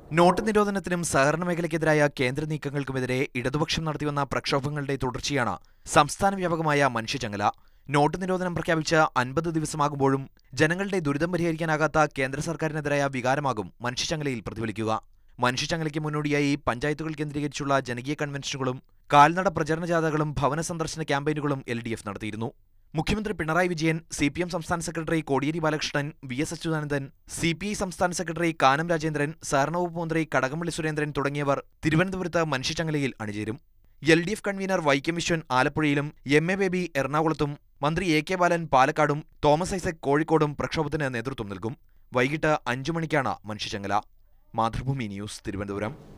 not നിരോധനത്തിനും സഹകരണ മേഖലയ്ക്കെതിരായ കേന്ദ്ര നീക്കങ്ങൾക്കുമെതിരെ ഇടതുപക്ഷം നടത്തിവന്ന പ്രക്ഷോഭങ്ങളുടെ തുടർച്ചയാണ് സംസ്ഥാന വ്യാപകമായ മനുഷ്യചങ്ങല നോട്ട് നിരോധനം പ്രഖ്യാപിച്ച് അൻപത് ദിവസമാകുമ്പോഴും ജനങ്ങളുടെ ദുരിതം പരിഹരിക്കാനാകാത്ത കേന്ദ്ര സർക്കാരിനെതിരായ വികാരമാകും മനുഷ്യചങ്ങലയിൽ പ്രതിഫലിക്കുക മനുഷ്യചങ്ങലയ്ക്ക് മുന്നോടിയായി പഞ്ചായത്തുകൾ കേന്ദ്രീകരിച്ചുള്ള ജനകീയ കൺവെൻഷനുകളും കാൽനട പ്രചരണ ജാഥകളും ഭവന സന്ദർശന ക്യാമ്പയിനുകളും എൽ ഡി എഫ് നടത്തിയിരുന്നു മുഖ്യമന്ത്രി Pinarayi Vijayan C P M സംസ്ഥാന secretary Kodiyeri Balakrishnan V S Achuthanandan C P I സംസ്ഥാന സെക്രട്ടറി കാനം രാജേന്ദ്രൻ സഹകരണ വകുപ്പ് മന്ത്രി കടകംപള്ളി സുരേന്ദ്രൻ തുടങ്ങിയവർ തിരുവനന്തപുരത്ത് മനുഷ്യചങ്ങലയിൽ അണിചേരും L D F convener Vaikom Viswan ആലപ്പുഴയിലും എം എ ബേബി എറണാകുളത്തും മന്ത്രി എ കെ ബാലൻ പാലക്കാടും തോമസ് ഐസക് കോഴിക്കോടും പ്രക്ഷോഭത്തിന് നേതൃത്വം നൽകും വൈകിട്ട് അഞ്ചു മണിക്കാണ് മനുഷ്യചങ്ങല മാതൃഭൂമി ന്യൂസ് തിരുവനന്തപുരം